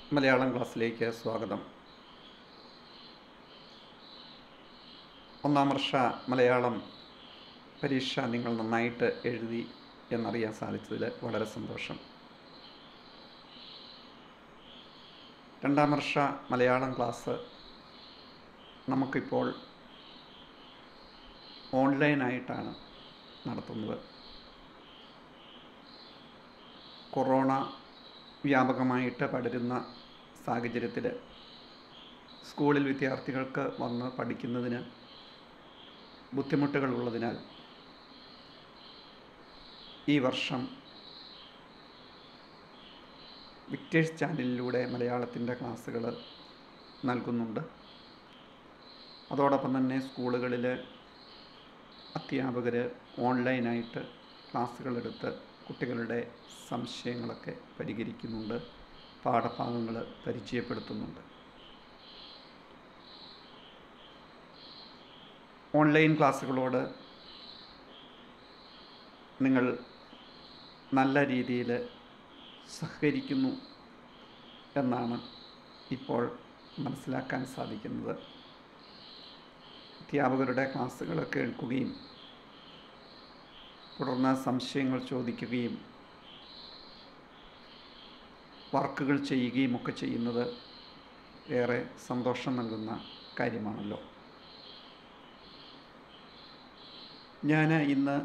മലയാളം ക്ലാസ്സിലേക്ക് സ്വാഗതം ഒന്നാം വർഷ മലയാളം പരീക്ഷ നിങ്ങൾ നന്നായിട്ട് എഴുതി എന്നറിയാൻ സാധിച്ചതിൽ വളരെ സന്തോഷം രണ്ടാം വർഷ മലയാളം ക്ലാസ് നമുക്കിപ്പോൾ ഓൺലൈനായിട്ടാണ് നടത്തുന്നത് കൊറോണ വ്യാപകമായിട്ട് പടരുന്ന സാഹചര്യത്തിൽ സ്കൂളിൽ വിദ്യാർത്ഥികൾക്ക് വന്ന് പഠിക്കുന്നതിന് ബുദ്ധിമുട്ടുകൾ ഉള്ളതിനാൽ ഈ വർഷം വിക്ടേഴ്സ് ചാനലിലൂടെ മലയാളത്തിൻ്റെ ക്ലാസ്സുകൾ നൽകുന്നുണ്ട് അതോടൊപ്പം തന്നെ സ്കൂളുകളിൽ അധ്യാപകർ ഓൺലൈനായിട്ട് ക്ലാസ്സുകളെടുത്ത് കുട്ടികളുടെ സംശയങ്ങളൊക്കെ പരിഹരിക്കുന്നുണ്ട് പാഠഭാഗങ്ങൾ പരിചയപ്പെടുത്തുന്നുണ്ട് ഓൺലൈൻ ക്ലാസ്സുകളോട് നിങ്ങൾ നല്ല രീതിയിൽ സഹകരിക്കുന്നു എന്നാണ് ഇപ്പോൾ മനസ്സിലാക്കാൻ സാധിക്കുന്നത് അധ്യാപകരുടെ ക്ലാസ്സുകൾ കേൾക്കുകയും തുടർന്ന് സംശയങ്ങൾ ചോദിക്കുകയും വർക്കുകൾ ചെയ്യുകയും ഒക്കെ ചെയ്യുന്നത് ഏറെ സന്തോഷം നൽകുന്ന കാര്യമാണല്ലോ ഞാൻ ഇന്ന്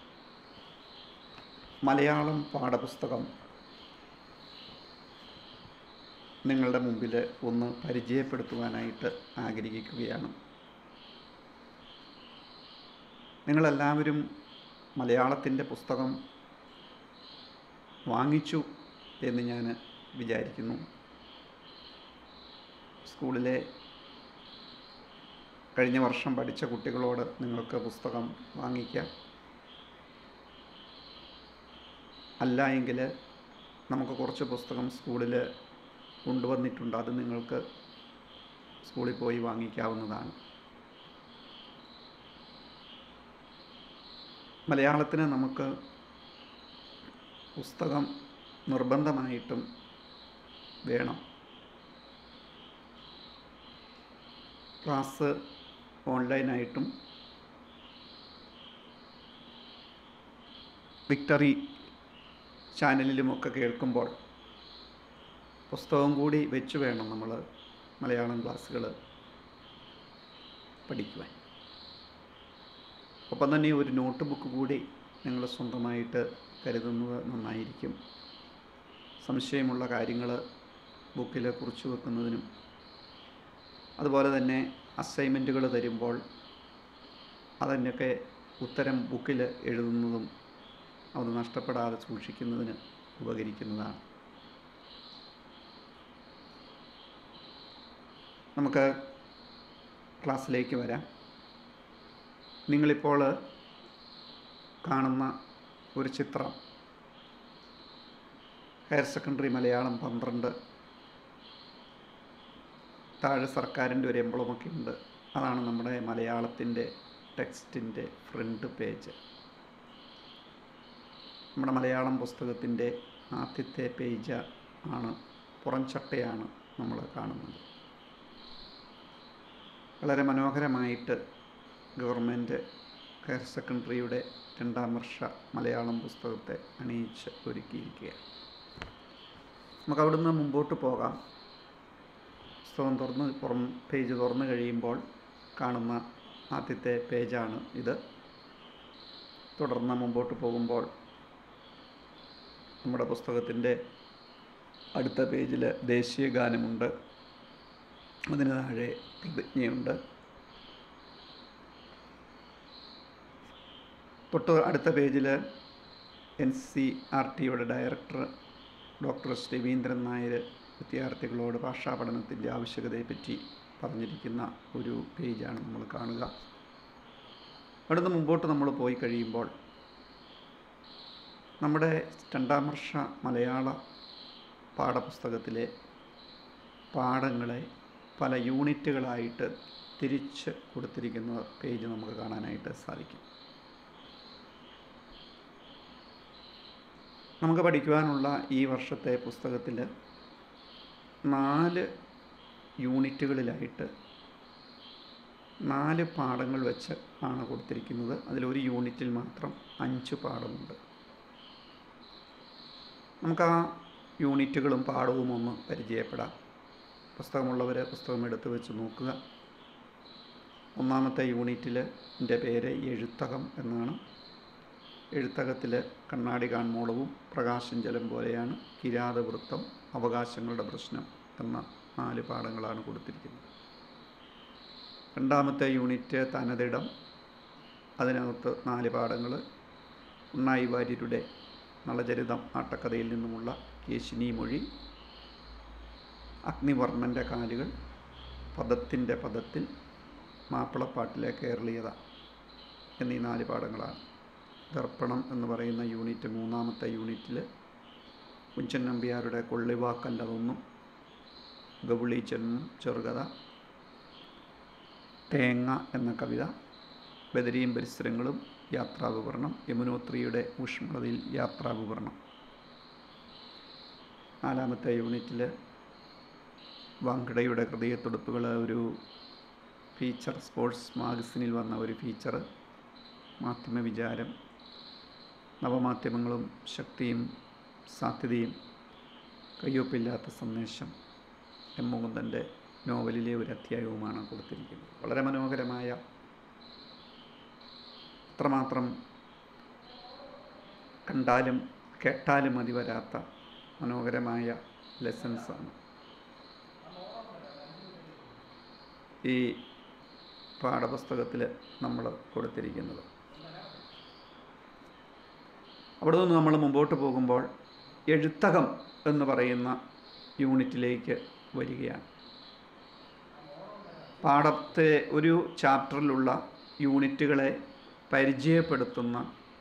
മലയാളം പാഠപുസ്തകം നിങ്ങളുടെ മുമ്പിൽ ഒന്ന് പരിചയപ്പെടുത്തുവാനായിട്ട് ആഗ്രഹിക്കുകയാണ് നിങ്ങളെല്ലാവരും മലയാളത്തിൻ്റെ പുസ്തകം വാങ്ങിച്ചു എന്ന് ഞാൻ വിചാരിക്കുന്നു സ്കൂളിലെ കഴിഞ്ഞ വർഷം പഠിച്ച കുട്ടികളോട് നിങ്ങൾക്ക് പുസ്തകം വാങ്ങിക്കാം അല്ല എങ്കിൽ നമുക്ക് കുറച്ച് പുസ്തകം സ്കൂളിൽ കൊണ്ടുവന്നിട്ടുണ്ട് അത് നിങ്ങൾക്ക് സ്കൂളിൽ പോയി വാങ്ങിക്കാവുന്നതാണ് മലയാളത്തിന് നമുക്ക് പുസ്തകം നിർബന്ധമായിട്ടും വേണം ക്ലാസ് ഓൺലൈനായിട്ടും വിക്ടറി ചാനലിലുമൊക്കെ കേൾക്കുമ്പോൾ പുസ്തകം കൂടി വെച്ച് വേണം നമ്മൾ മലയാളം ക്ലാസ്സുകൾ പഠിക്കുവാൻ ഒപ്പം തന്നെ ഒരു നോട്ട് ബുക്ക് കൂടി നിങ്ങൾ സ്വന്തമായിട്ട് കരുതുന്നത് നന്നായിരിക്കും സംശയമുള്ള കാര്യങ്ങൾ ബുക്കിൽ കുറിച്ച് വെക്കുന്നതിനും അതുപോലെ തന്നെ അസൈൻമെൻറ്റുകൾ തരുമ്പോൾ അതിൻ്റെയൊക്കെ ഉത്തരം ബുക്കിൽ എഴുതുന്നതും അത് നഷ്ടപ്പെടാതെ സൂക്ഷിക്കുന്നതിന് ഉപകരിക്കുന്നതാണ് നമുക്ക് ക്ലാസ്സിലേക്ക് വരാം നിങ്ങളിപ്പോൾ കാണുന്ന ഒരു ചിത്രം ഹയർ സെക്കൻഡറി മലയാളം പന്ത്രണ്ട് താഴെ സർക്കാരിൻ്റെ ഒരു എംബ്ലമൊക്കെ ഉണ്ട് അതാണ് നമ്മുടെ മലയാളത്തിൻ്റെ ടെക്സ്റ്റിൻ്റെ ഫ്രണ്ട് പേജ് നമ്മുടെ മലയാളം പുസ്തകത്തിൻ്റെ ആദ്യത്തെ പേജ് ആണ് പുറംചട്ടയാണ് നമ്മൾ കാണുന്നത് വളരെ മനോഹരമായിട്ട് ഗവൺമെൻറ് ഹയർ സെക്കൻഡറിയുടെ രണ്ടാം വർഷ മലയാളം പുസ്തകത്തെ അണിയിച്ച് ഒരുക്കിയിരിക്കുകയാണ് നമുക്ക് അവിടുന്ന് മുമ്പോട്ട് പോകാം പുസ്തകം തുറന്ന് പുറം പേജ് തുറന്നു കഴിയുമ്പോൾ കാണുന്ന ആദ്യത്തെ പേജാണ് ഇത് തുടർന്ന് മുമ്പോട്ട് പോകുമ്പോൾ നമ്മുടെ പുസ്തകത്തിൻ്റെ അടുത്ത പേജിൽ ദേശീയ ഗാനമുണ്ട് അതിന് താഴെ പ്രതിജ്ഞയുണ്ട് തൊട്ട് അടുത്ത പേജിൽ എൻ സി ആർ ടിയുടെ ഡയറക്ടർ ഡോക്ടർ രവീന്ദ്രൻ നായർ വിദ്യാർത്ഥികളോട് ഭാഷാ പഠനത്തിൻ്റെ ആവശ്യകതയെപ്പറ്റി പറഞ്ഞിരിക്കുന്ന ഒരു പേജാണ് നമ്മൾ കാണുക അവിടുന്ന് മുമ്പോട്ട് നമ്മൾ പോയി കഴിയുമ്പോൾ നമ്മുടെ രണ്ടാം വർഷ മലയാള പാഠപുസ്തകത്തിലെ പാഠങ്ങളെ പല യൂണിറ്റുകളായിട്ട് തിരിച്ച് കൊടുത്തിരിക്കുന്ന പേജ് നമുക്ക് കാണാനായിട്ട് സാധിക്കും നമുക്ക് പഠിക്കുവാനുള്ള ഈ വർഷത്തെ പുസ്തകത്തിൽ നാല് യൂണിറ്റുകളിലായിട്ട് നാല് പാഠങ്ങൾ വെച്ച് ആണ് കൊടുത്തിരിക്കുന്നത് അതിലൊരു യൂണിറ്റിൽ മാത്രം അഞ്ച് പാഠമുണ്ട് നമുക്ക് ആ യൂണിറ്റുകളും പാഠവും ഒന്ന് പരിചയപ്പെടാം പുസ്തകമുള്ളവർ പുസ്തകം എടുത്ത് വെച്ച് നോക്കുക ഒന്നാമത്തെ യൂണിറ്റിൽ എൻ്റെ പേര് എഴുത്തകം എന്നാണ് എഴുത്തകത്തിൽ കണ്ണാടി കാൺമോളവും പ്രകാശം ജലം പോലെയാണ് കിരാതവൃത്തം അവകാശങ്ങളുടെ പ്രശ്നം എന്ന നാല് പാഠങ്ങളാണ് കൊടുത്തിരിക്കുന്നത് രണ്ടാമത്തെ യൂണിറ്റ് തനതിടം അതിനകത്ത് നാല് പാഠങ്ങൾ ഉണ്ണായി വാര്യരുടെ നളചരിതം ആട്ടക്കഥയിൽ നിന്നുമുള്ള കേശിനി മൊഴി അഗ്നിവർണ്ണൻ്റെ കാലുകൾ പദത്തിൻ്റെ പദത്തിൽ മാപ്പിളപ്പാട്ടിലെ കേരളീയത എന്നീ നാല് പാഠങ്ങളാണ് ദർപ്പണം എന്ന് പറയുന്ന യൂണിറ്റ് മൂന്നാമത്തെ യൂണിറ്റിൽ കുഞ്ചൻ നമ്പ്യാരുടെ കൊള്ളിവാക്കല്ലതൊന്നും ഗൗളി ജന്മം ചെറുകഥ തേങ്ങ എന്ന കവിത ബദരിയും പരിസരങ്ങളും യാത്രാവിവരണം യമുനോത്രിയുടെ ഊഷ്മളതയിൽ യാത്രാവിവരണം നാലാമത്തെ യൂണിറ്റിൽ വാങ്കടയുടെ ഹൃദയത്തുടുപ്പുകൾ ഒരു ഫീച്ചർ സ്പോർട്സ് മാഗസിനിൽ വന്ന ഒരു ഫീച്ചർ മാധ്യമ വിചാരം നവമാധ്യമങ്ങളും ശക്തിയും സാധ്യതയും കയ്യൊപ്പില്ലാത്ത സന്ദേശം എം മുകുന്ദൻ്റെ നോവലിലെ ഒരു അധ്യായവുമാണ് കൊടുത്തിരിക്കുന്നത് വളരെ മനോഹരമായ അത്രമാത്രം കണ്ടാലും കേട്ടാലും മതി വരാത്ത മനോഹരമായ ലെസൺസാണ് ഈ പാഠപുസ്തകത്തിൽ നമ്മൾ കൊടുത്തിരിക്കുന്നത് അവിടെ നിന്ന് നമ്മൾ മുമ്പോട്ട് പോകുമ്പോൾ എഴുത്തകം എന്ന് പറയുന്ന യൂണിറ്റിലേക്ക് വരികയാണ് പാഠത്തെ ഒരു ചാപ്റ്ററിലുള്ള യൂണിറ്റുകളെ പരിചയപ്പെടുത്തുന്ന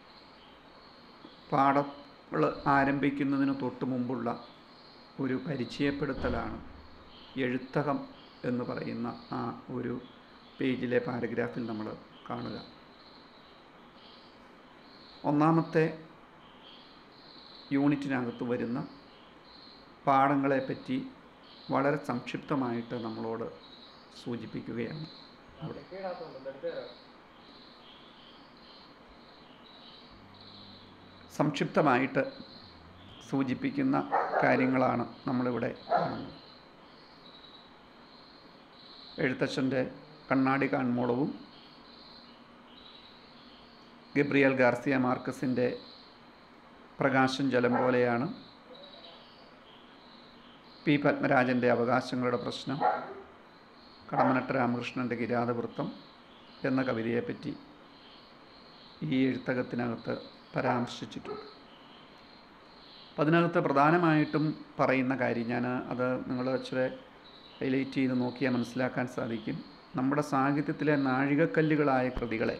പാഠങ്ങൾ ആരംഭിക്കുന്നതിന് തൊട്ട് മുമ്പുള്ള ഒരു പരിചയപ്പെടുത്തലാണ് എഴുത്തകം എന്ന് പറയുന്ന ആ ഒരു പേജിലെ പാരഗ്രാഫിൽ നമ്മൾ കാണുക ഒന്നാമത്തെ യൂണിറ്റിനകത്ത് വരുന്ന പാഠങ്ങളെപ്പറ്റി വളരെ സംക്ഷിപ്തമായിട്ട് നമ്മളോട് സൂചിപ്പിക്കുകയാണ് അവിടെ സംക്ഷിപ്തമായിട്ട് സൂചിപ്പിക്കുന്ന കാര്യങ്ങളാണ് നമ്മളിവിടെ കാണുന്നത് എഴുത്തച്ഛൻ്റെ കണ്ണാടി കാൺമോളവും ഗബ്രിയൽ ഗാർസിയ മാർക്കസിൻ്റെ പ്രകാശം ജലം പോലെയാണ് പി പത്മരാജൻ്റെ അവകാശങ്ങളുടെ പ്രശ്നം കടമനട്ട രാമകൃഷ്ണൻ്റെ കിരാതവൃത്തം എന്ന കവിതയെപ്പറ്റി ഈ എഴുത്തകത്തിനകത്ത് പരാമർശിച്ചിട്ടുണ്ട് അപ്പം അതിനകത്ത് പ്രധാനമായിട്ടും പറയുന്ന കാര്യം ഞാൻ അത് നിങ്ങൾ ഇച്ചിരി ഹൈലൈറ്റ് ചെയ്ത് നോക്കിയാൽ മനസ്സിലാക്കാൻ സാധിക്കും നമ്മുടെ സാഹിത്യത്തിലെ നാഴികക്കല്ലുകളായ കൃതികളെ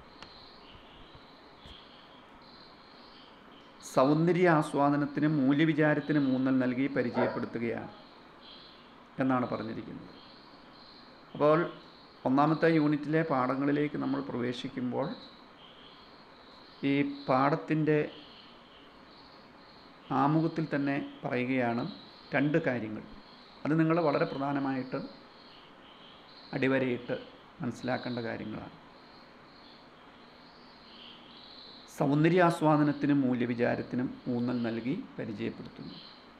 സൗന്ദര്യ ആസ്വാദനത്തിനും മൂല്യവിചാരത്തിനും ഊന്നൽ നൽകി പരിചയപ്പെടുത്തുകയാണ് എന്നാണ് പറഞ്ഞിരിക്കുന്നത് അപ്പോൾ ഒന്നാമത്തെ യൂണിറ്റിലെ പാഠങ്ങളിലേക്ക് നമ്മൾ പ്രവേശിക്കുമ്പോൾ ഈ പാഠത്തിൻ്റെ ആമുഖത്തിൽ തന്നെ പറയുകയാണ് രണ്ട് കാര്യങ്ങൾ അത് നിങ്ങൾ വളരെ പ്രധാനമായിട്ട് അടിവരയിട്ട് മനസ്സിലാക്കേണ്ട കാര്യങ്ങളാണ് സൗന്ദര്യാസ്വാദനത്തിനും മൂല്യവിചാരത്തിനും ഊന്നൽ നൽകി പരിചയപ്പെടുത്തുന്നു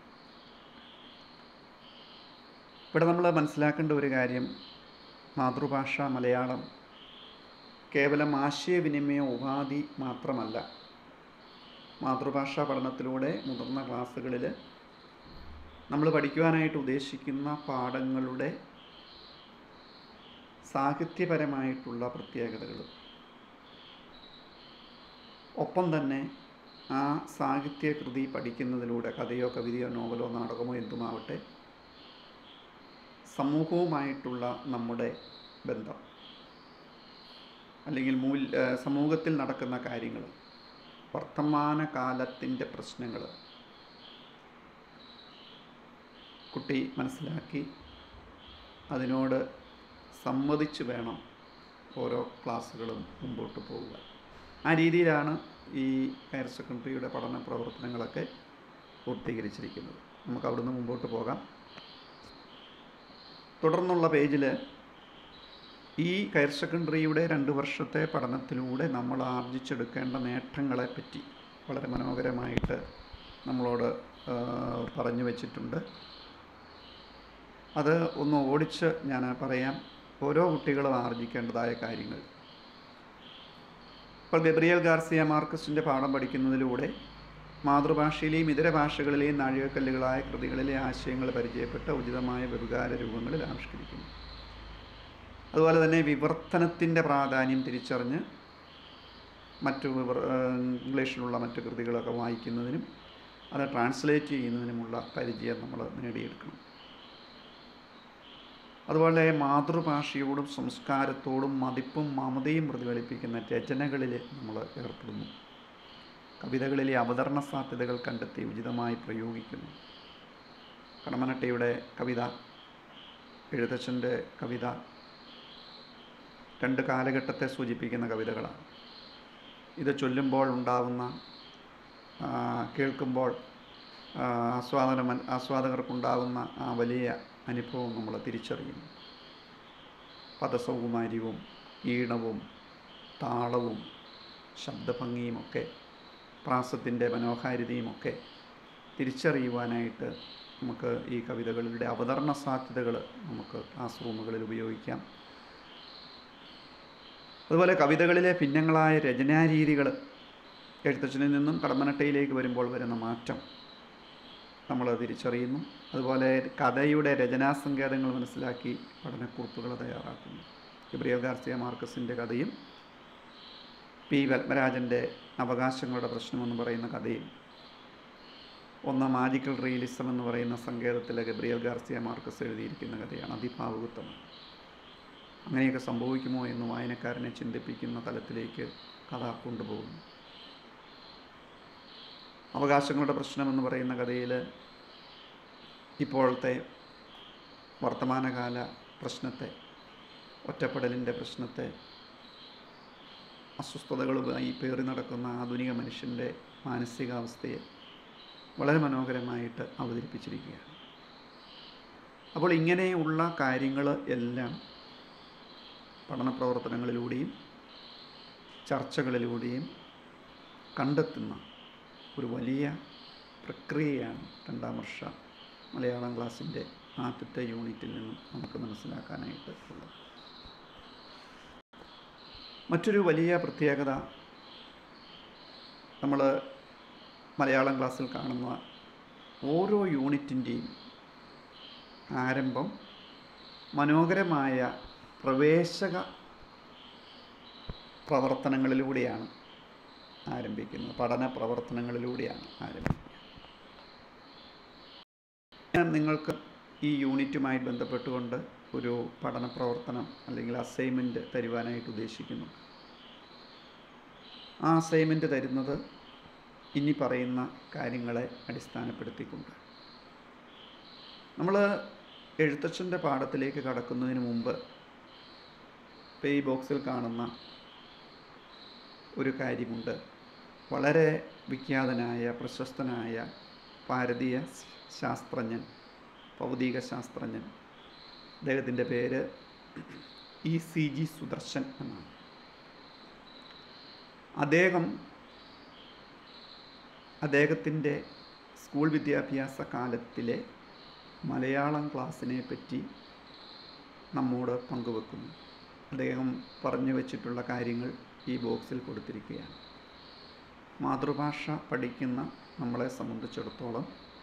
ഇവിടെ നമ്മൾ മനസ്സിലാക്കേണ്ട ഒരു കാര്യം മാതൃഭാഷ മലയാളം കേവലം ആശയവിനിമയ ഉപാധി മാത്രമല്ല മാതൃഭാഷാ പഠനത്തിലൂടെ മുതിർന്ന ക്ലാസ്സുകളിൽ നമ്മൾ പഠിക്കുവാനായിട്ട് ഉദ്ദേശിക്കുന്ന പാഠങ്ങളുടെ സാഹിത്യപരമായിട്ടുള്ള പ്രത്യേകതകൾ ഒപ്പം തന്നെ ആ സാഹിത്യകൃതി പഠിക്കുന്നതിലൂടെ കഥയോ കവിതയോ നോവലോ നാടകമോ എന്തുമാവട്ടെ സമൂഹവുമായിട്ടുള്ള നമ്മുടെ ബന്ധം അല്ലെങ്കിൽ മൂല്യ സമൂഹത്തിൽ നടക്കുന്ന കാര്യങ്ങൾ വർത്തമാനകാലത്തിൻ്റെ പ്രശ്നങ്ങൾ കുട്ടി മനസ്സിലാക്കി അതിനോട് സമ്മതിച്ച് വേണം ഓരോ ക്ലാസ്സുകളും മുമ്പോട്ട് പോവുക ആ രീതിയിലാണ് ഈ ഹയർ സെക്കൻഡറിയുടെ പഠന പ്രവർത്തനങ്ങളൊക്കെ പൂർത്തീകരിച്ചിരിക്കുന്നത് നമുക്ക് അവിടുന്ന് മുമ്പോട്ട് പോകാം തുടർന്നുള്ള പേജിൽ ഈ ഹയർ സെക്കൻഡറിയുടെ രണ്ട് വർഷത്തെ പഠനത്തിലൂടെ നമ്മൾ ആർജിച്ചെടുക്കേണ്ട നേട്ടങ്ങളെ പറ്റി വളരെ മനോഹരമായിട്ട് നമ്മളോട് ആ, പറഞ്ഞു വച്ചിട്ടുണ്ട് അത് ഒന്ന് ഓടിച്ച് ഞാൻ പറയാം ഓരോ കുട്ടികളും ആർജിക്കേണ്ടതായ കാര്യങ്ങൾ ഇപ്പോൾ ഗബ്രിയൽ ഗാർസിയ മാർക്കസിൻ്റെ പാഠം പഠിക്കുന്നതിലൂടെ മാതൃഭാഷയിലെയും ഇതര ഭാഷകളിലെയും നാഴികക്കല്ലുകളായ കൃതികളിലെ ആശയങ്ങൾ പരിചയപ്പെട്ട ഉചിതമായ വ്യവകാര രൂപങ്ങളിൽ ആവിഷ്കരിക്കുന്നു അതുപോലെ തന്നെ വിവർത്തനത്തിൻ്റെ പ്രാധാന്യം തിരിച്ചറിഞ്ഞ് മറ്റു വിവർ ഏഹ് ഇംഗ്ലീഷിലുള്ള മറ്റു കൃതികളൊക്കെ വായിക്കുന്നതിനും അത് ട്രാൻസ്ലേറ്റ് ചെയ്യുന്നതിനുമുള്ള പരിചയം നമ്മൾ നേടിയെടുക്കണം അതുപോലെ മാതൃഭാഷയോടും സംസ്കാരത്തോടും മതിപ്പും മമതയും പ്രതിഫലിപ്പിക്കുന്ന രചനകളിൽ നമ്മൾ ഏർപ്പെടുന്നു കവിതകളിലെ അവതരണ സാധ്യതകൾ കണ്ടെത്തി ഉചിതമായി പ്രയോഗിക്കുന്നു കടമനട്ടയുടെ കവിത എഴുത്തച്ഛൻ്റെ കവിത രണ്ട് കാലഘട്ടത്തെ സൂചിപ്പിക്കുന്ന കവിതകളാണ് ഇത് ചൊല്ലുമ്പോൾ ഉണ്ടാകുന്ന ആ, കേൾക്കുമ്പോൾ ആ, ആസ്വാദനം ആസ്വാദകർക്കുണ്ടാകുന്ന ആ വലിയ അനുഭവം നമ്മൾ തിരിച്ചറിയുന്നു പദസൗകുമാര്യവും ഈണവും താളവും ശബ്ദഭംഗിയുമൊക്കെ പ്രാസത്തിൻ്റെ മനോഹാരിതയുമൊക്കെ തിരിച്ചറിയുവാനായിട്ട് നമുക്ക് ഈ കവിതകളുടെ അവതരണ സാധ്യതകൾ നമുക്ക് ക്ലാസ് റൂമുകളിൽ ഉപയോഗിക്കാം അതുപോലെ കവിതകളിലെ ഭിന്നങ്ങളായ രചനാരീതികൾ എഴുത്തച്ഛനിൽ നിന്നും കടമ്മനട്ടയിലേക്ക് വരുമ്പോൾ വരുന്ന മാറ്റം നമ്മൾ തിരിച്ചറിയുന്നു അതുപോലെ കഥയുടെ രചനാസങ്കേതങ്ങൾ മനസ്സിലാക്കി പഠനക്കുറിപ്പുകൾ തയ്യാറാക്കുന്നു ഗബ്രിയൽ ഗാർസിയ മാർക്കസിൻ്റെ കഥയും പി പത്മരാജൻ്റെ അവകാശങ്ങളുടെ പ്രശ്നമെന്ന് പറയുന്ന കഥയും ഒന്ന് മാജിക്കൽ റിയലിസം എന്ന് പറയുന്ന സങ്കേതത്തിലെ ഗബ്രിയൽ ഗാർസിയ മാർക്കസ് എഴുതിയിരിക്കുന്ന കഥയാണ് അതിഭാവുകത്വമാണ് അങ്ങനെയൊക്കെ സംഭവിക്കുമോ എന്ന് വായനക്കാരനെ ചിന്തിപ്പിക്കുന്ന തലത്തിലേക്ക് കഥ കൊണ്ടുപോകുന്നു അവകാശങ്ങളുടെ പ്രശ്നമെന്ന് പറയുന്ന കഥയിൽ ഇപ്പോഴത്തെ വർത്തമാനകാല പ്രശ്നത്തെ ഒറ്റപ്പെടലിൻ്റെ പ്രശ്നത്തെ അസ്വസ്ഥതകളുമായി പേറി നടക്കുന്ന ആധുനിക മനുഷ്യൻ്റെ മാനസികാവസ്ഥയെ വളരെ മനോഹരമായിട്ട് അവതരിപ്പിച്ചിരിക്കുകയാണ് അപ്പോൾ ഇങ്ങനെയുള്ള കാര്യങ്ങൾ എല്ലാം പഠന പ്രവർത്തനങ്ങളിലൂടെയും ചർച്ചകളിലൂടെയും കണ്ടെത്തുന്ന ഒരു വലിയ പ്രക്രിയയാണ് രണ്ടാം വർഷ മലയാളം ക്ലാസ്സിൻ്റെ ആദ്യത്തെ യൂണിറ്റിൽ നിന്നും നമുക്ക് മനസ്സിലാക്കാനായിട്ട് ഉള്ളത് മറ്റൊരു വലിയ പ്രത്യേകത നമ്മൾ മലയാളം ക്ലാസ്സിൽ കാണുന്ന ഓരോ യൂണിറ്റിൻ്റെയും ആരംഭം മനോഹരമായ പ്രവേശക പ്രവർത്തനങ്ങളിലൂടെയാണ് ആരംഭിക്കുന്നത് പഠന പ്രവർത്തനങ്ങളിലൂടെയാണ് ആരംഭിക്കുന്നത് ഞാൻ നിങ്ങൾക്ക് ഈ യൂണിറ്റുമായി ബന്ധപ്പെട്ടുകൊണ്ട് ഒരു പഠന പ്രവർത്തനം അല്ലെങ്കിൽ അസൈൻമെൻറ്റ് തരുവാനായിട്ട് ഉദ്ദേശിക്കുന്നു ആ അസൈൻമെൻറ്റ് തരുന്നത് ഇനി പറയുന്ന കാര്യങ്ങളെ അടിസ്ഥാനപ്പെടുത്തിക്കൊണ്ട് നമ്മൾ എഴുത്തച്ഛൻ്റെ പാഠത്തിലേക്ക് കടക്കുന്നതിന് മുമ്പ് ഇപ്പോൾ ഈ ബോക്സിൽ കാണുന്ന ഒരു കാര്യമുണ്ട് വളരെ വിഖ്യാതനായ പ്രശസ്തനായ ഭാരതീയ ശാസ്ത്രജ്ഞൻ ഭൗതിക ശാസ്ത്രജ്ഞൻ അദ്ദേഹത്തിൻ്റെ പേര് ഇ സി ജി സുദർശൻ എന്നാണ് അദ്ദേഹം അദ്ദേഹത്തിൻ്റെ സ്കൂൾ വിദ്യാഭ്യാസ കാലത്തിലെ മലയാളം ക്ലാസ്സിനെ പറ്റി നമ്മോട് പങ്കുവെക്കുന്നു അദ്ദേഹം പറഞ്ഞു വച്ചിട്ടുള്ള കാര്യങ്ങൾ ഈ ബോക്സിൽ കൊടുത്തിരിക്കുകയാണ് മാതൃഭാഷ പഠിക്കുന്ന നമ്മളെ സംബന്ധിച്ചിടത്തോളം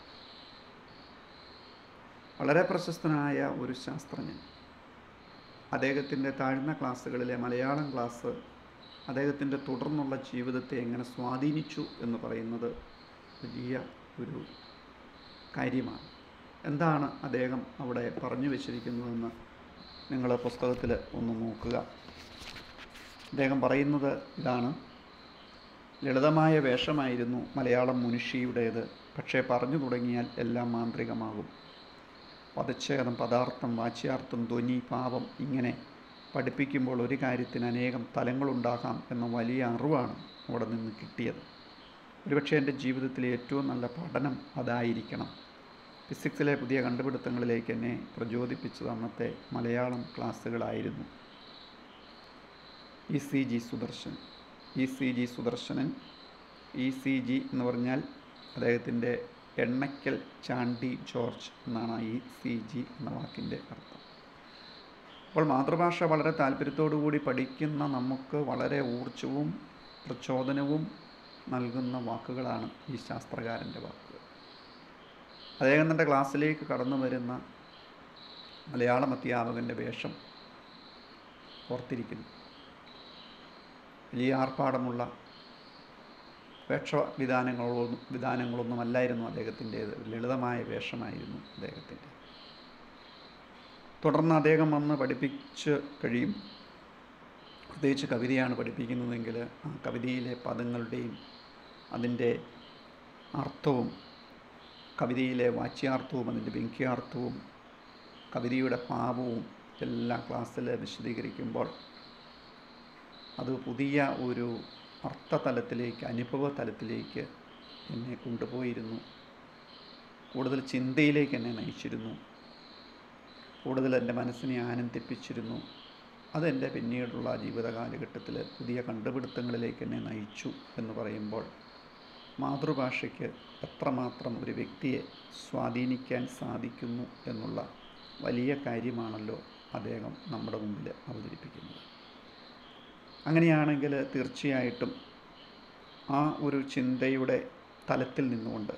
വളരെ പ്രശസ്തനായ ഒരു ശാസ്ത്രജ്ഞൻ അദ്ദേഹത്തിൻ്റെ താഴ്ന്ന ക്ലാസ്സുകളിലെ മലയാളം ക്ലാസ് അദ്ദേഹത്തിൻ്റെ തുടർന്നുള്ള ജീവിതത്തെ എങ്ങനെ സ്വാധീനിച്ചു എന്ന് പറയുന്നത് വലിയ ഒരു കാര്യമാണ് എന്താണ് അദ്ദേഹം അവിടെ പറഞ്ഞു വച്ചിരിക്കുന്നതെന്ന് നിങ്ങൾ പുസ്തകത്തിൽ ഒന്ന് നോക്കുക അദ്ദേഹം പറയുന്നത് ഇതാണ് ലളിതമായ വേഷമായിരുന്നു മലയാളം മുനുഷിയുടേത് പക്ഷേ പറഞ്ഞു തുടങ്ങിയാൽ എല്ലാം മാന്ത്രികമാകും പദച്ഛേദം പദാർത്ഥം വാച്യാർത്ഥം ധ്വനി പാപം ഇങ്ങനെ പഠിപ്പിക്കുമ്പോൾ ഒരു കാര്യത്തിന് അനേകം തലങ്ങളുണ്ടാകാം എന്ന വലിയ അറിവാണ് അവിടെ നിന്ന് കിട്ടിയത് ഒരുപക്ഷെ എൻ്റെ ജീവിതത്തിലെ ഏറ്റവും നല്ല പഠനം അതായിരിക്കണം ഫിസിക്സിലെ പുതിയ കണ്ടുപിടുത്തങ്ങളിലേക്ക് എന്നെ പ്രചോദിപ്പിച്ചത് അന്നത്തെ മലയാളം ക്ലാസ്സുകളായിരുന്നു E C G Sudarshan E C G Sudarshanan E C G എന്ന് പറഞ്ഞാൽ അദ്ദേഹത്തിൻ്റെ എണ്ണയ്ക്കൽ ചാണ്ടി ജോർജ് എന്നാണ് ഇ സി ജി എന്ന വാക്കിൻ്റെ അർത്ഥം അപ്പോൾ മാതൃഭാഷ വളരെ താല്പര്യത്തോടു കൂടി പഠിക്കുന്ന നമുക്ക് വളരെ ഊർജവും പ്രചോദനവും നൽകുന്ന വാക്കുകളാണ് ഈ ശാസ്ത്രകാരൻ്റെ വാക്കുകൾ അദ്ദേഹം തൻ്റെ ക്ലാസ്സിലേക്ക് കടന്നു വരുന്ന മലയാളം അധ്യാപകൻ്റെ വേഷം ഓർത്തിരിക്കുന്നു വലിയ ആർപ്പാടമുള്ള വേഷ വിധാനങ്ങളൊന്നും വിധാനങ്ങളൊന്നും അല്ലായിരുന്നു അദ്ദേഹത്തിൻ്റേത് ലളിതമായ വേഷമായിരുന്നു അദ്ദേഹത്തിൻ്റെ തുടർന്ന് അദ്ദേഹം വന്ന് പഠിപ്പിച്ച് കഴിയും പ്രത്യേകിച്ച് കവിതയാണ് പഠിപ്പിക്കുന്നതെങ്കിൽ ആ കവിതയിലെ പദങ്ങളുടെയും അതിൻ്റെ അർത്ഥവും കവിതയിലെ വാച്യാർത്ഥവും അതിൻ്റെ വ്യംഗ്യാർത്ഥവും കവിതയുടെ ഭാവവും എല്ലാം ക്ലാസ്സിൽ വിശദീകരിക്കുമ്പോൾ അത് പുതിയ ഒരു അർത്ഥതലത്തിലേക്ക് അനുഭവ തലത്തിലേക്ക് എന്നെ കൊണ്ടുപോയിരുന്നു കൂടുതൽ ചിന്തയിലേക്ക് എന്നെ നയിച്ചിരുന്നു കൂടുതൽ എൻ്റെ മനസ്സിനെ ആനന്ദിപ്പിച്ചിരുന്നു അതെൻ്റെ പിന്നീടുള്ള ജീവിത കാലഘട്ടത്തിൽ പുതിയ കണ്ടുപിടുത്തങ്ങളിലേക്ക് എന്നെ നയിച്ചു എന്ന് പറയുമ്പോൾ മാതൃഭാഷയ്ക്ക് എത്രമാത്രം ഒരു വ്യക്തിയെ സ്വാധീനിക്കാൻ സാധിക്കുന്നു എന്നുള്ള വലിയ കാര്യമാണല്ലോ അദ്ദേഹം നമ്മുടെ മുമ്പിൽ അവതരിപ്പിക്കുന്നത് അങ്ങനെയാണെങ്കിൽ തീർച്ചയായിട്ടും ആ ഒരു ചിന്തയുടെ തലത്തിൽ നിന്നുകൊണ്ട്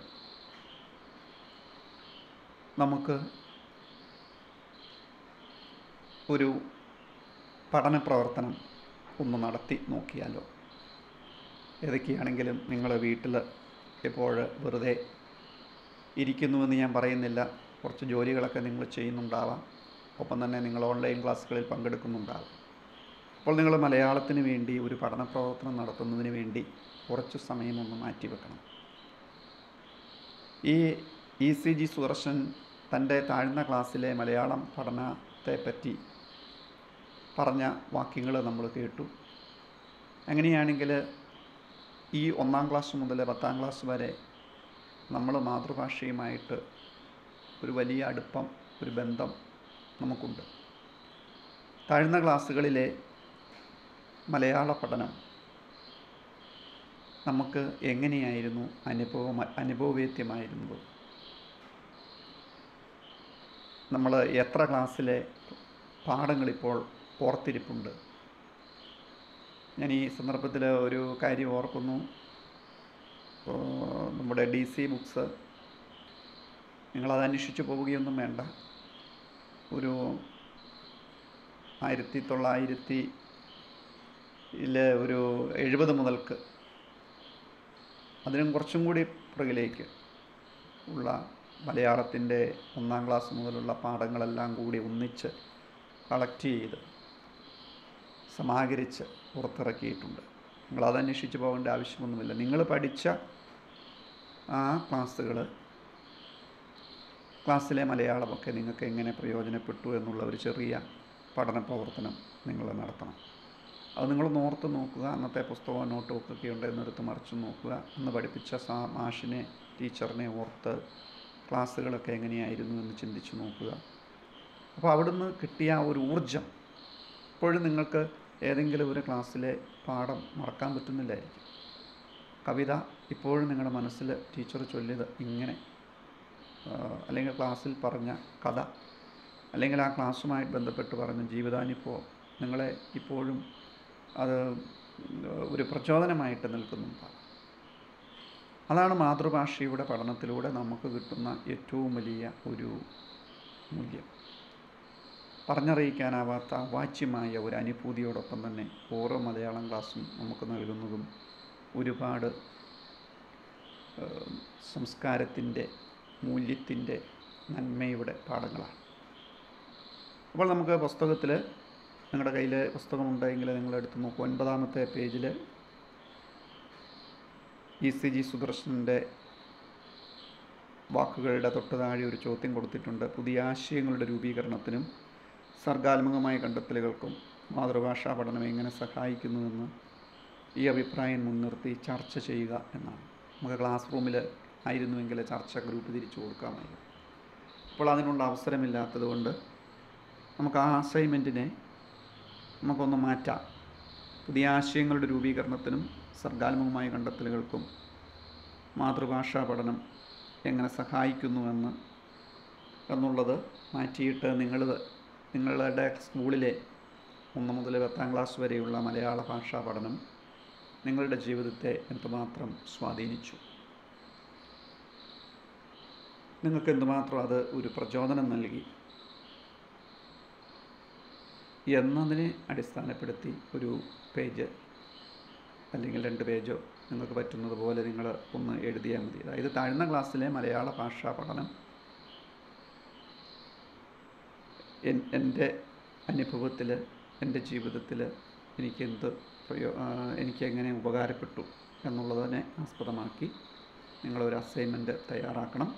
നമുക്ക് ഒരു പഠന പ്രവർത്തനം ഒന്ന് നടത്തി നോക്കിയാലോ ഏതൊക്കെയാണെങ്കിലും നിങ്ങൾ വീട്ടിൽ ഇപ്പോൾ വെറുതെ ഇരിക്കുന്നുവെന്ന് ഞാൻ പറയുന്നില്ല കുറച്ച് ജോലികളൊക്കെ നിങ്ങൾ ചെയ്യുന്നുണ്ടാവാം ഒപ്പം തന്നെ നിങ്ങൾ ഓൺലൈൻ ക്ലാസ്സുകളിൽ പങ്കെടുക്കുന്നുണ്ടാവാം അപ്പോൾ നിങ്ങൾ മലയാളത്തിന് വേണ്ടി ഒരു പഠന പ്രവർത്തനം നടത്തുന്നതിന് വേണ്ടി കുറച്ച് സമയം ഒന്ന് മാറ്റിവെക്കണം ഈ ഇ സി ജി സുദർശൻ തൻ്റെ താഴ്ന്ന ക്ലാസ്സിലെ മലയാളം പഠനത്തെ പറ്റി പറഞ്ഞ വാക്യങ്ങൾ നമ്മൾ കേട്ടു അങ്ങനെയാണെങ്കിൽ ഈ ഒന്നാം ക്ലാസ് മുതൽ പത്താം ക്ലാസ് വരെ നമ്മൾ മാതൃഭാഷയുമായിട്ട് ഒരു വലിയ അടുപ്പം ഒരു ബന്ധം നമുക്കുണ്ട് താഴ്ന്ന ക്ലാസ്സുകളിലെ മലയാള പഠനം നമുക്ക് എങ്ങനെയായിരുന്നു അനുഭവം അനുഭവവേദ്യമായിരുന്നത് നമ്മൾ എത്ര ക്ലാസ്സിലെ പാഠങ്ങളിപ്പോൾ ഓർത്തിരിപ്പുണ്ട് ഞാൻ ഈ സന്ദർഭത്തിൽ ഒരു കാര്യം ഓർക്കുന്നു നമ്മുടെ ഡി സി ബുക്സ് നിങ്ങളത് അന്വേഷിച്ച് പോവുകയൊന്നും വേണ്ട ഒരു ആയിരത്തി തൊള്ളായിരത്തി ഇല് ഒരു എഴുപത് മുതൽക്ക് അതിനും കുറച്ചും കൂടി പുറകിലേക്ക് ഉള്ള മലയാളത്തിൻ്റെ ഒന്നാം ക്ലാസ് മുതലുള്ള പാഠങ്ങളെല്ലാം കൂടി ഒന്നിച്ച് കളക്ട് ചെയ്ത് സമാഹരിച്ച് പുറത്തിറക്കിയിട്ടുണ്ട് നിങ്ങളത് അന്വേഷിച്ച് പോകേണ്ട ആവശ്യമൊന്നുമില്ല നിങ്ങൾ പഠിച്ച ആ ക്ലാസ്സുകൾ ക്ലാസ്സിലെ മലയാളമൊക്കെ നിങ്ങൾക്ക് എങ്ങനെ പ്രയോജനപ്പെട്ടു എന്നുള്ള ഒരു ചെറിയ പഠന പ്രവർത്തനം നിങ്ങൾ നടത്തണം അത് നിങ്ങൾ ഓർത്ത് നോക്കുക അന്നത്തെ പുസ്തകവും നോട്ടും ഒക്കെ ഉണ്ട് എന്നെടുത്ത് മറിച്ച് നോക്കുക അന്ന് പഠിപ്പിച്ച സാ മാഷിനെ ടീച്ചറിനെ ഓർത്ത് ക്ലാസ്സുകളൊക്കെ എങ്ങനെയായിരുന്നു എന്ന് ചിന്തിച്ച് നോക്കുക അപ്പോൾ അവിടുന്ന് കിട്ടിയ ആ ഒരു ഊർജം ഇപ്പോഴും നിങ്ങൾക്ക് ഏതെങ്കിലും ഒരു ക്ലാസ്സിലെ പാഠം മറക്കാൻ പറ്റുന്നില്ലായിരിക്കും കവിത ഇപ്പോഴും നിങ്ങളുടെ മനസ്സിൽ ടീച്ചർ ചൊല്ലിയത് ഇങ്ങനെ അല്ലെങ്കിൽ ക്ലാസ്സിൽ പറഞ്ഞ കഥ അല്ലെങ്കിൽ ആ ക്ലാസ്സുമായിട്ട് ബന്ധപ്പെട്ട് പറഞ്ഞ ജീവിതാനുഭവം നിങ്ങളെ ഇപ്പോഴും അത് ഒരു പ്രചോദനമായിട്ട് നിൽക്കുന്നുണ്ടാകും അതാണ് മാതൃഭാഷയുടെ പഠനത്തിലൂടെ നമുക്ക് കിട്ടുന്ന ഏറ്റവും വലിയ ഒരു മൂല്യം പറഞ്ഞറിയിക്കാനാവാത്ത അവാച്യമായ ഒരു അനുഭൂതിയോടൊപ്പം തന്നെ ഓരോ മലയാളം ക്ലാസ്സും നമുക്ക് നൽകുന്നതും ഒരുപാട് സംസ്കാരത്തിൻ്റെ മൂല്യത്തിൻ്റെ നന്മയുടെ പാഠങ്ങളാണ് അപ്പോൾ നമുക്ക് പുസ്തകത്തിൽ നിങ്ങളുടെ കയ്യിൽ പുസ്തകമുണ്ടെങ്കിൽ നിങ്ങൾ എടുത്ത് നോക്കൂ ഒൻപതാമത്തെ പേജിൽ ഇ സി ജി സുദർശനൻ്റെ വാക്കുകളുടെ തൊട്ട് താഴെ ഒരു ചോദ്യം കൊടുത്തിട്ടുണ്ട് പുതിയ ആശയങ്ങളുടെ രൂപീകരണത്തിനും സർഗാത്മകമായ കണ്ടെത്തലുകൾക്കും മാതൃഭാഷാ പഠനം എങ്ങനെ സഹായിക്കുന്നുവെന്ന് ഈ അഭിപ്രായം മുൻനിർത്തി ചർച്ച ചെയ്യുക എന്നാണ് നമുക്ക് ക്ലാസ് റൂമിൽ ആയിരുന്നുവെങ്കിൽ ചർച്ച ഗ്രൂപ്പ് തിരിച്ചു കൊടുക്കാമായിരുന്നു അപ്പോൾ അതിനുള്ള അവസരമില്ലാത്തത് കൊണ്ട് നമുക്ക് ആ അസൈൻമെൻറ്റിനെ നമുക്കൊന്ന് മാറ്റാം പുതിയ ആശയങ്ങളുടെ രൂപീകരണത്തിനും സർഗാത്മകമായ കണ്ടെത്തലുകൾക്കും മാതൃഭാഷാ പഠനം എങ്ങനെ സഹായിക്കുന്നുവെന്ന് എന്നുള്ളത് മാറ്റിയിട്ട് നിങ്ങൾ നിങ്ങളുടെ സ്കൂളിലെ ഒന്ന് മുതൽ പത്താം ക്ലാസ് വരെയുള്ള മലയാള ഭാഷാ പഠനം നിങ്ങളുടെ ജീവിതത്തെ എന്തുമാത്രം സ്വാധീനിച്ചു നിങ്ങൾക്ക് എന്തുമാത്രം അത് ഒരു പ്രചോദനം നൽകി എന്നതിനെ അടിസ്ഥാനപ്പെടുത്തി ഒരു പേജ് അല്ലെങ്കിൽ രണ്ട് പേജോ നിങ്ങൾക്ക് പറ്റുന്നത് പോലെ നിങ്ങൾ ഒന്ന് എഴുതിയാൽ മതി അതായത് താഴ്ന്ന ക്ലാസ്സിലെ മലയാള ഭാഷാ പഠനം എൻ- എൻ്റെ അനുഭവത്തിൽ എൻ്റെ ജീവിതത്തിൽ എനിക്ക് എന്ത് പ്രയോ എനിക്ക് എങ്ങനെ ഉപകാരപ്പെട്ടു എന്നുള്ളതിനെ ആസ്പദമാക്കി നിങ്ങളൊരു അസൈൻമെൻറ്റ് തയ്യാറാക്കണം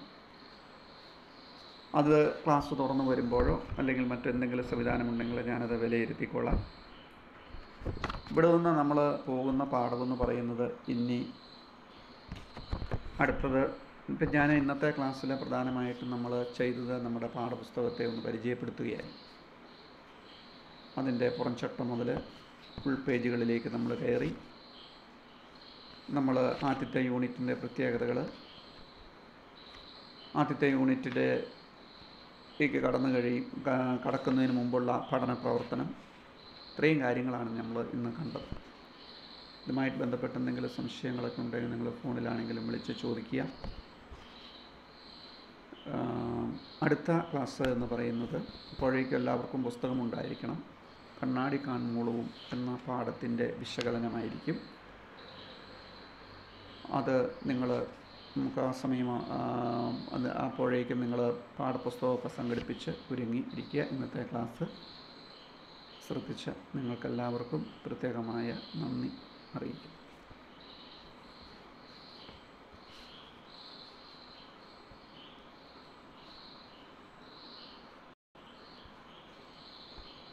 അത് ക്ലാസ് തുറന്നു വരുമ്പോഴോ അല്ലെങ്കിൽ മറ്റെന്തെങ്കിലും സംവിധാനമുണ്ടെങ്കിൽ ഞാനത് വിലയിരുത്തിക്കൊള്ളാം ഇവിടെ നിന്ന് നമ്മൾ പോകുന്ന പാഠമെന്ന് പറയുന്നത് ഇനി അടുത്തത് ഇപ്പം ഞാൻ ഇന്നത്തെ ക്ലാസ്സിൽ പ്രധാനമായിട്ടും നമ്മൾ ചെയ്തത് നമ്മുടെ പാഠപുസ്തകത്തെ ഒന്ന് പരിചയപ്പെടുത്തുകയായി അതിൻ്റെ പുറംചട്ടം മുതൽ ഫുൾ പേജുകളിലേക്ക് നമ്മൾ കയറി നമ്മൾ ആദ്യത്തെ യൂണിറ്റിൻ്റെ പ്രത്യേകതകൾ ആദ്യത്തെ യൂണിറ്റിലെ ലേക്ക് കടന്നു കഴിയും ക- കടക്കുന്നതിന് മുമ്പുള്ള പഠന പ്രവർത്തനം ഇത്രയും കാര്യങ്ങളാണ് നമ്മൾ ഇന്ന് കണ്ടത് ഇതുമായിട്ട് ബന്ധപ്പെട്ട് എന്തെങ്കിലും സംശയങ്ങളൊക്കെ ഉണ്ടെങ്കിൽ നിങ്ങൾ ഫോണിലാണെങ്കിലും വിളിച്ച് ചോദിക്കുക ആഹ് അടുത്ത ക്ലാസ് എന്ന് പറയുന്നത് അപ്പോഴേക്കും എല്ലാവർക്കും പുസ്തകം ഉണ്ടായിരിക്കണം കണ്ണാടി കാൺമൂളവും എന്ന പാഠത്തിൻ്റെ വിശകലനമായിരിക്കും അത് നിങ്ങൾ നമുക്ക് ആ സമയം ആ, അത് അപ്പോഴേക്കും നിങ്ങൾ പാഠപുസ്തകമൊക്കെ സംഘടിപ്പിച്ച് ഒരുങ്ങി ഇരിക്കുക ഇന്നത്തെ ക്ലാസ് ശ്രദ്ധിച്ച നിങ്ങൾക്കെല്ലാവർക്കും പ്രത്യേകമായ നന്ദി അറിയിക്കും